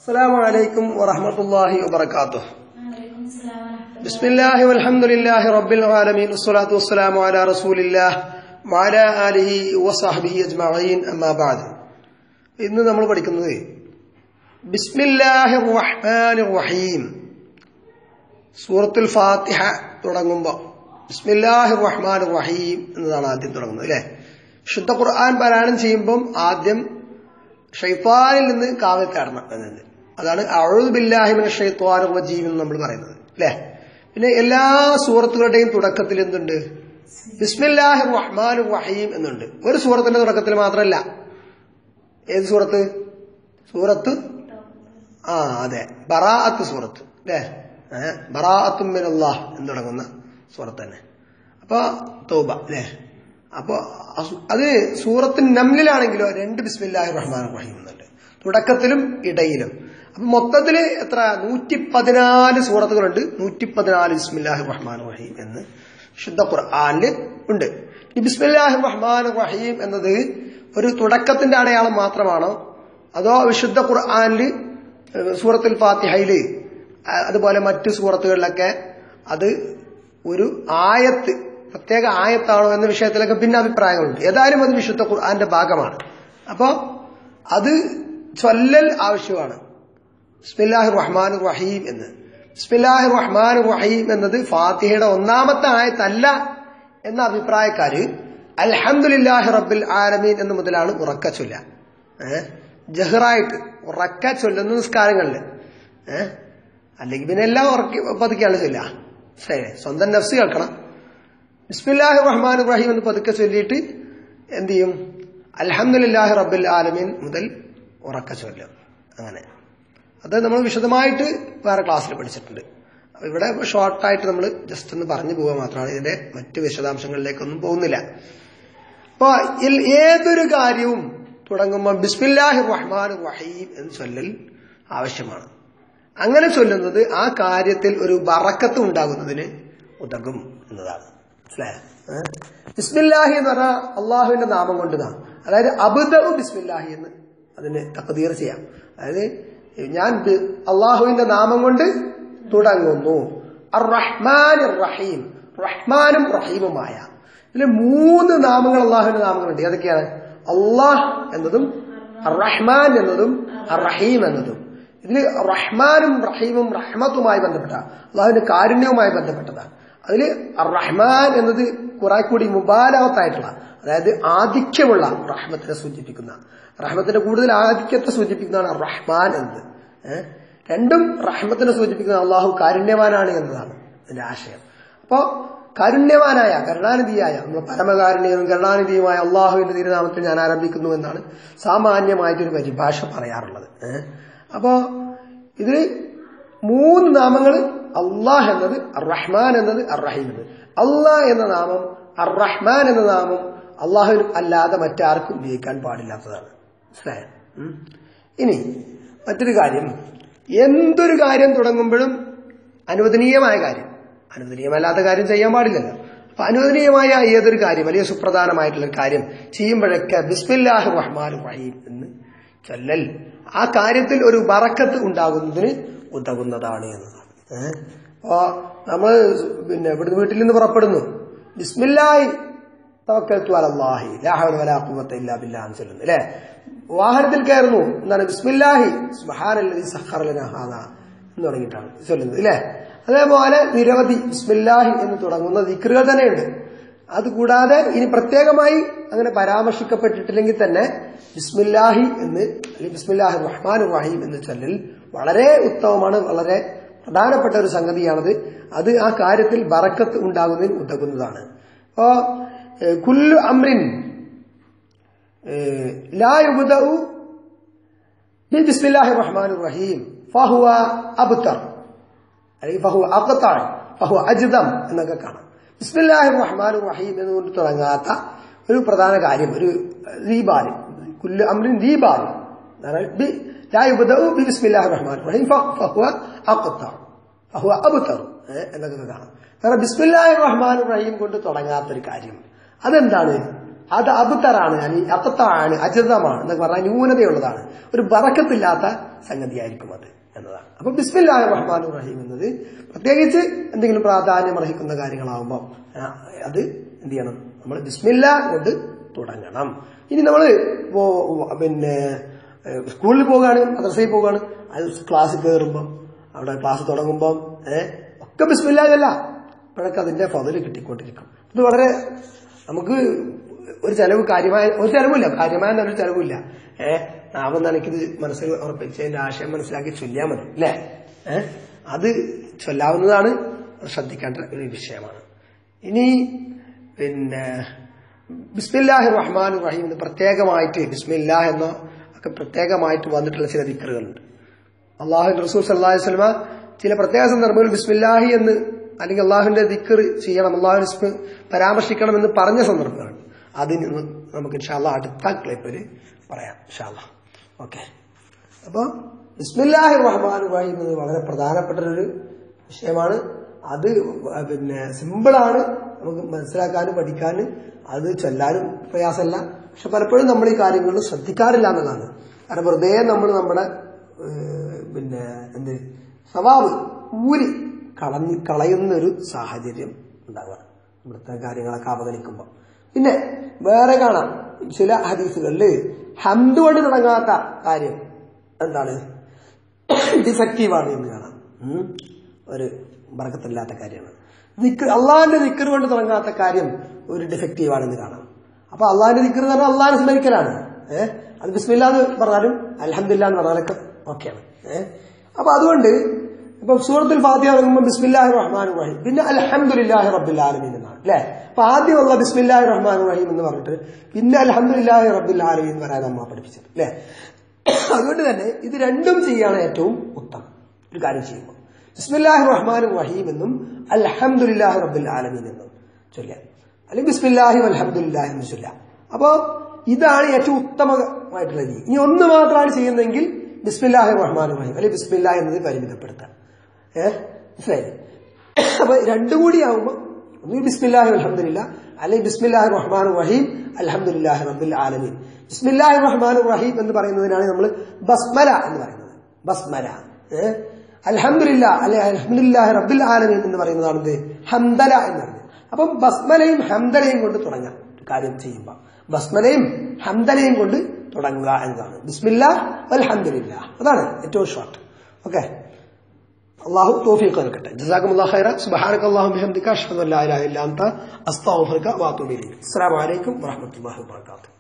السلام عليكم ورحمة الله وبركاته وعليكم السلام ورحمة الله بسم الله والحمد لله رب العالمين والصلاة والسلام على رسول الله وعلى آله وصحبه أجمعين أما بعد ഇന്ന് നമ്മൾ പഠിക്കുന്നത് ബിസ്മില്ലാഹി റഹ്മാൻ റഹീം സൂറത്തുൽ ഫാത്തിഹ തുടങ്ങുമ്പോൾ ബിസ്മില്ലാഹി റഹ്മാൻ റഹീം എന്നതാണ് ആദ്യം തുടങ്ങുന്നത് അല്ലേ ശുദ്ധ ഖുർആൻ പാരായണം ചെയ്യുമ്പം ആദ്യം ഷെയ്ത്താനിൽ നിന്ന് കാവൽ തേടണം എന്നത് അതാണ് അഴുദ് ബില്ലാഹിമിൻ ഷെയ്ത്വാൻ റജീം എന്ന് നമ്മൾ പറയുന്നത് അല്ലേ പിന്നെ എല്ലാ സൂറത്തുകളുടെയും തുടക്കത്തിൽ എന്തുണ്ട് ബിസ്മില്ലാഹി റഹ്മാൻ റഹീം എന്നുണ്ട് ഒരു സൂറത്തിന്റെ തുടക്കത്തിൽ മാത്രമല്ല ഏത് സൂറത്ത് സൂറത്ത് ആ അതെ ബറാഅത്ത് സൂറത്ത് അല്ലേ ഏഹ് ബറാഅത്തും മിനല്ലാഹ് എന്ന് തുടങ്ങുന്ന സൂറത്ത് തന്നെ അപ്പൊ തൗബ അല്ലേ അപ്പൊ അസു- അത് സൂറത്ത് നംലിലാണെങ്കിലോ രണ്ട് ബിസ്മില്ലാഹി റഹ്മാൻ റഹീം എന്നുണ്ട് തുടക്കത്തിലും ഇടയിലും അപ്പൊ മൊത്തത്തില് എത്ര നൂറ്റി പതിനാല് സൂറത്തുകളുണ്ട് നൂറ്റി പതിനാല് ബിസ്മില്ലാഹി റഹ്മാൻ റഹീം എന്ന് ശുദ്ധ ഖുർആാനില് ഉണ്ട് ഈ ബിസ്മില്ലാഹി റഹ്മാൻ റഹീം എന്നത് ഒരു തുടക്കത്തിന്റെ അടയാളം മാത്രമാണോ അതോ വിശുദ്ധ ഖുർആാനില് ഏഹ് സൂറത്തുൽ ഫാത്തിഹയില് അ- അതുപോലെ മറ്റു സൂറത്തുകളിലൊക്കെ അത് ഒരു ആയത്ത് പ്രത്യേക ആയത്താണോ എന്ന വിഷയത്തിലൊക്കെ ഭിന്ന അഭിപ്രായങ്ങളുണ്ട് ഏതായാലും അത് വിശുദ്ധ ഖുർആന്റെ ഭാഗമാണ് അപ്പോ അത് ചൊല്ലൽ ആവശ്യമാണ് ബിസ്മില്ലാഹി റഹ്മാൻ റഹീം എന്ന് ബിസ്മില്ലാഹി റഹ്മാൻ റഹീം എന്നത് ഫാത്തിഹയുടെ ഒന്നാമത്തെ ആയത്തല്ല എന്ന അഭിപ്രായക്കാര് അൽഹംദുലില്ലാഹി റബ്ബിൽ ആലമീൻ എന്ന് മുതലാണ് ഉറക്ക ചൊല്ല ഏഹ് ജഹറായിട്ട് ഉറക്ക ചൊല്ലുന്ന നിസ്കാരങ്ങളിൽ ഏഹ് അല്ലെങ്കിൽ പിന്നെ എല്ലാം ഉറക്കി പതുക്കെയാണ് ചൊല്ലുക ശരി സ്വന്തം നഫ്സ് കേൾക്കണം ബിസ്മില്ലാഹി റഹ്മാൻ റഹീം എന്ന് പതുക്കെ ചൊല്ലിയിട്ട് എന്ത് ചെയ്യും അൽഹംദുലില്ലാഹി റബ്ബിൽ ആലമീൻ മുതൽ ഉറക്ക ചൊല്ലും അങ്ങനെ അത് നമ്മൾ വിശദമായിട്ട് വേറെ ക്ലാസ്സിൽ പഠിച്ചിട്ടുണ്ട് അപ്പൊ ഇവിടെ ഷോർട്ടായിട്ട് നമ്മൾ ജസ്റ്റ് ഒന്ന് പറഞ്ഞു പോവുക മാത്രമാണ് ഇതിന്റെ മറ്റു വിശദാംശങ്ങളിലേക്കൊന്നും പോകുന്നില്ല അപ്പൊ ഇൽ- ഏതൊരു കാര്യവും തുടങ്ങുമ്പോൾ ബിസ്മില്ലാഹി റഹ്മാൻ റഹീം എന്ന് ചൊല്ലൽ ആവശ്യമാണ് അങ്ങനെ ചൊല്ലുന്നത് ആ കാര്യത്തിൽ ഒരു ബറക്കത്ത് ഉണ്ടാകുന്നതിന് ഉതകും എന്നതാണ് മനസ്സിലായോ? ഏ? ബിസ്മില്ലാഹി എന്ന് പറഞ്ഞാൽ അള്ളാഹുവിന്റെ നാമം കൊണ്ട് നാം അതായത് അബുദു ബിസ്മില്ലാഹി എന്ന് അതിന് തക്കതീർ ചെയ്യാം അതായത് ഞാൻ ബി- അള്ളാഹുവിന്റെ നാമം കൊണ്ട് തുടങ്ങുന്നു അർ റഹ്മാൻ റഹീം റഹ്മാനും റഹീമുമായ ഇതിൽ മൂന്ന് നാമങ്ങൾ അള്ളാഹുവിന്റെ നാമങ്ങളുണ്ട് ഏതൊക്കെയാണ് അള്ളാഹ് എന്നതും അർ റഹ്മാൻ എന്നതും അർ റഹീം എന്നതും ഇതിൽ റഹ്മാനും റഹീമും റഹ്മത്തുമായി ബന്ധപ്പെട്ട അള്ളാഹുവിന്റെ കാരുണ്യവുമായി ബന്ധപ്പെട്ടതാണ് അതിൽ റഹ്മാൻ എന്നത് കുറെ കൂടി മുബാലകത്തായിട്ടുള്ള അതായത് ആധിക്യമുള്ള റഹ്മത്തിനെ സൂചിപ്പിക്കുന്ന റഹ്മത്തിന്റെ കൂടുതൽ ആധിക്യത്തെ സൂചിപ്പിക്കുന്നതാണ് റഹ്മാൻ എന്നത് ഏഹ് രണ്ടും റഹ്മത്തിനെ സൂചിപ്പിക്കുന്ന അള്ളാഹു കാരുണ്യവാനാണ് എന്നതാണ് അതിന്റെ ആശയം അപ്പോ കാരുണ്യവാനായ കരുണാനിധിയായ നമ്മൾ പരമകാരുണ്യവും കരുണാനിധിയുമായ അള്ളാഹുവിന്റെ തിരുനാമത്തിൽ ഞാൻ ആരംഭിക്കുന്നു എന്നാണ് സാമാന്യമായിട്ടൊരു പരിഭാഷ പറയാറുള്ളത് ഏഹ് അപ്പോ ഇതില് മൂന്ന് നാമങ്ങൾ അള്ളാഹ് എന്നത് അർ റഹ്മാൻ എന്നത് അർ റഹീം എന്നത് അള്ളാഹ് എന്ന നാമം അർ റഹ്മാൻ എന്ന നാമം അള്ളാഹുവിന് അല്ലാതെ മറ്റാർക്കും ഉപയോഗിക്കാൻ പാടില്ലാത്തതാണ് മനസ്സിലായോ? ഉം. ഇനി മറ്റൊരു കാര്യം എന്തൊരു കാര്യം തുടങ്ങുമ്പോഴും അനുവദനീയമായ കാര്യം അനുവദനീയമല്ലാത്ത കാര്യം ചെയ്യാൻ പാടില്ലല്ലോ അപ്പൊ അനുവദനീയമായ ഏതൊരു കാര്യം വലിയ സുപ്രധാനമായിട്ടുള്ള ഒരു കാര്യം ചെയ്യുമ്പോഴൊക്കെ ബിസ്മില്ലാഹ് റഹ്മാൻ റഹീം എന്ന് ചൊല്ലൽ ആ കാര്യത്തിൽ ഒരു ബറക്കത്ത് ഉണ്ടാകുന്നതിന് ഉതകുന്നതാണ് എന്നതാണ് ഏഹ് അപ്പോ നമ്മൾ പിന്നെ ഇവിടുന്ന് വീട്ടിൽ നിന്ന് പുറപ്പെടുന്നു ബിസ്മില്ലാഹി തവക്കൽത്തു അലല്ലാഹി ലാ ഹൗല വലാ ഖുവത ഇല്ലാ ബില്ലാഹ് എന്ന് ചൊല്ലുന്നു അല്ലേ വാഹനത്തിൽ കയറുന്നു എന്താണ് ബിസ്മില്ലാഹി സുബ്ഹാനല്ലദി സഖറ ലനാ ഹാദാ എന്ന് തുടങ്ങിയിട്ടാണ് ചൊല്ലുന്നത് അല്ലേ അതേപോലെ നിരവധി ബിസ്മില്ലാഹി എന്ന് തുടങ്ങുന്ന ദിക്റുകൾ തന്നെയുണ്ട് അതുകൂടാതെ ഇനി പ്രത്യേകമായി അങ്ങനെ പരാമർശിക്കപ്പെട്ടിട്ടില്ലെങ്കിൽ തന്നെ ബിസ്മില്ലാഹി എന്ന് അല്ലെങ്കിൽ ബിസ്മില്ലാഹി റഹ്മാൻ റഹീം എന്ന് ചൊല്ലൽ വളരെ ഉത്തമമാണ് വളരെ പ്രധാനപ്പെട്ട ഒരു സംഗതിയാണത് അത് ആ കാര്യത്തിൽ ബറക്കത്ത് ഉണ്ടാകുന്നതിന് ഉതകുന്നതാണ് അപ്പോ ഏഹ്, കുല്ലു അമ്രിൻ ഏഹ്, ലാ യുബ്ദഉ ബി ബിസ്മില്ലാഹി റഹ്മാൻ റഹീം ഫഹുവ അബ്തർ അല്ലെങ്കിൽ ഫഹു അഖ്തഅ ഫഹു അജ്ദം എന്നൊക്കെ കാണാം ബിസ്മില്ലാഹിർ റഹ്മാൻ റഹീം എന്നുകൊണ്ട് തുടങ്ങാത്ത ഒരു പ്രധാന കാര്യം ഒരു ദീപാല് കുല്ലു അമ്രിൻ ദീപാല് ലാ യുബ്ദഉ ബി ബിസ്മില്ലാഹിർ റഹ്മാൻ റഹീം ഫഹുവ അഖ്തഅ ഫഹുവ അബ്തർ ഏ, എന്നൊക്കെ കാണാം കാരണം ബിസ്മില്ലാഹിർ റഹ്മാൻ റഹീം കൊണ്ട് തുടങ്ങാത്തൊരു കാര്യം അതെന്താണ് അത് അബുത്തറാണ് ഞാൻ അപ്പത്താണ് അജിതമാണ് എന്നൊക്കെ പറഞ്ഞാൽ ന്യൂനതയുള്ളതാണ് ഒരു ബറക്കത്തില്ലാത്ത സംഗതിയായിരിക്കും അത് എന്നതാണ് അപ്പൊ ബിസ്മില്ലാഹി റഹ്മാൻ റഹീം എന്നത് പ്രത്യേകിച്ച് എന്തെങ്കിലും പ്രാധാന്യം അർഹിക്കുന്ന കാര്യങ്ങളാവുമ്പോൾ ആ, അത് എന്ത് ചെയ്യണം നമ്മൾ ബിസ്മില്ല കൊണ്ട് തുടങ്ങണം ഇനി നമ്മൾ പിന്നെ ഏഹ്, സ്കൂളിൽ പോവുകയാണ് മദ്രസയിൽ പോവുകയാണ് അത് ക്ലാസ്സിൽ കയറുമ്പം അവിടെ ക്ലാസ് തുടങ്ങുമ്പം ഏഹ് ഒക്കെ ബിസ്മില്ലാതല്ല അപ്പോഴൊക്കെ അതിന്റെ ഫതില് കിട്ടിക്കൊണ്ടിരിക്കും ഇത് വളരെ നമുക്ക് ഒരു ചെലവ് കാര്യമായ ഒരു ചെലവില്ല കാര്യമായ ഒരു ചെലവില്ല ഏഹ് നാമം എനിക്കിത് മനസ്സിൽ ഉറപ്പിച്ച് അതിന്റെ ആശയം മനസ്സിലാക്കി ചൊല്ലിയാൽ മതി അല്ലേ ഏഹ് അത് ചൊല്ലാവുന്നതാണ് അത് ശ്രദ്ധിക്കേണ്ട ഒരു വിഷയമാണ് ഇനി പിന്നെ ബിസ്മില്ലാഹി റഹ്മാൻ റഹീം എന്ന് പ്രത്യേകമായിട്ട് ബിസ്മില്ലാഹ് എന്നോ ഒക്കെ പ്രത്യേകമായിട്ട് വന്നിട്ടുള്ള ചില ദിക്കറുകളുണ്ട് അള്ളാഹു റസൂൽ സല്ലാഹു വസ്ലമ ചില പ്രത്യേക സന്ദർഭങ്ങളിൽ ബിസ്മില്ലാഹി എന്ന് അല്ലെങ്കിൽ അള്ളാഹുവിന്റെ ദിക്കർ ചെയ്യണം അള്ളാഹു പരാമർശിക്കണം എന്ന് പറഞ്ഞ സന്ദർഭങ്ങളുണ്ട് അതിന് നമുക്ക് ഇൻഷാല്ല അടുത്ത ക്ലിപ്പിൽ പറയാം ഇൻഷാല്ല ഓക്കെ അപ്പൊ ബിസ്മില്ലാഹി റഹ്മാൻ റഹീം എന്നത് വളരെ പ്രധാനപ്പെട്ട ഒരു വിഷയമാണ് അത് പിന്നെ സിമ്പിളാണ് നമുക്ക് മനസ്സിലാക്കാനും പഠിക്കാനും അത് ചൊല്ലാനും പ്രയാസമല്ല പക്ഷെ പലപ്പോഴും നമ്മൾ ഈ കാര്യങ്ങളിൽ ശ്രദ്ധിക്കാറില്ല എന്നതാണ് കാരണം വെറുതെ നമ്മൾ നമ്മുടെ ഏഹ്, പിന്നെ എന്ത് സ്വഭാവ് ഊരി കളഞ്ഞ് കളയുന്ന ഒരു സാഹചര്യം ഉണ്ടാവുക ഇവിടുത്തെ കാര്യങ്ങളൊക്കെ അവഗണിക്കുമ്പോൾ പിന്നെ വേറെ കാണാം ചില ഹദീസുകളിൽ ഹംദ് കൊണ്ട് തുടങ്ങാത്ത കാര്യം എന്താണ് ഡിഫക്റ്റീവാണ് എന്ന് കാണാം ഉം. ഒരു ബർക്കത്തില്ലാത്ത കാര്യമാണ് നിക്ക് അള്ളാഹിന്റെ നിക്കർ കൊണ്ട് തുടങ്ങാത്ത കാര്യം ഒരു ഡിഫക്റ്റീവാണെന്ന് കാണാം അപ്പൊ അള്ളാഹിന്റെ നിക്കർ എന്ന് പറഞ്ഞാൽ അള്ളാഹിനെ സ്മരിക്കലാണ് ഏഹ് അത് ബിസ്മില്ല എന്ന് പറഞ്ഞാലും അലഹമില്ല എന്ന് പറഞ്ഞാലൊക്കെ ഓക്കെയാണ് ഏഹ് അപ്പൊ അതുകൊണ്ട് ഇപ്പൊ സൂറത്തുൽ ഫാത്തിഹ തുടങ്ങുമ്പോൾ ബിസ്മില്ലാഹി റഹ്മാൻ റഹീം പിന്നെ അൽഹംദുലില്ലാഹി റബ്ബിൽ ആലമീൻ എന്നാണ് അല്ലെ അപ്പൊ ആദ്യമുള്ള ബിസ്മില്ലാഹി റഹ്മാൻ റഹീം എന്ന് പറഞ്ഞിട്ട് പിന്നെ അൽഹംദുലില്ലാഹി റബ്ബിൽ ആലമീൻ എന്ന് പറയാൻ അമ്മ പഠിപ്പിച്ചത് അല്ലെ അതുകൊണ്ട് തന്നെ ഇത് രണ്ടും ചെയ്യാണ് ഏറ്റവും ഉത്തമം ഒരു കാര്യം ചെയ്യുമ്പോൾ ബിസ്മില്ലാഹി റഹ്മാൻ റഹീം എന്നും അൽഹംദുലില്ലാഹി റബ്ബിൽ ആലമീൻ എന്നും ചൊല്ലാം അല്ലെങ്കിൽ ബിസ്മില്ലാഹി അൽഹംദുലില്ലാഹി എന്ന് ചൊല്ലാം അപ്പോ ഇതാണ് ഏറ്റവും ഉത്തമമായിട്ടുള്ള രീതി ഇനി ഒന്ന് മാത്രമാണ് ചെയ്യുന്നതെങ്കിൽ ബിസ്മില്ലാഹി റഹ്മാൻ റഹീം അല്ലെങ്കിൽ ബിസ്മില്ലാ എന്നത് പരിമിതപ്പെടുത്താം ഏഹ് മനസ്സിലായില്ലേ അപ്പൊ രണ്ടും കൂടി ആവുമ്പോൾ ഒന്നുകിൽ ബിസ്മില്ലാഹി അൽഹംദുലില്ല അല്ലെങ്കിൽ ബിസ്മില്ലാഹി റഹ്മാൻ റഹീം അൽഹംദുലില്ലാഹി റബ്ബിൽ ആലമീൻ ബിസ്മില്ലാഹി റഹ്മാൻ റഹീം എന്ന് പറയുന്നതിനാണ് നമ്മൾ ബസ്മല എന്ന് പറയുന്നത് ബസ്മല ഏഹ് അൽഹംദുലില്ല അല്ലെ അൽഹംദുലില്ലാഹി റബ്ബിൽ ആലമീൻ എന്ന് പറയുന്നതാണ് ഇത് ഹംദല എന്ന് പറയുന്നത് അപ്പം ബസ്മലയും ഹംദലയും കൊണ്ട് തുടങ്ങാം ഒരു കാര്യം ചെയ്യുമ്പോൾ ബസ്മലയും ഹംദലയും കൊണ്ട് തുടങ്ങുക എന്നതാണ് ബിസ്മില്ല അൽഹംദുലില്ല അതാണ് ഏറ്റവും ഷോർട്ട് ഓക്കെ അള്ളാഹു തോഫീഖ് നൽകട്ടെ ജസാക്കും അള്ളാഹ് ഖൈറ സുബ്ഹാനക അല്ലാഹു ബിഹംദിക അഷ്ഹദു അൻ ലാ ഇലാഹ ഇല്ല അൻത അസ്തഗ്ഫിറുക വഅതൂബു ഇലൈക് അസ്സലാമു അലൈക്കും വറഹ്മത്തുള്ളാഹി വബറകാതുഹു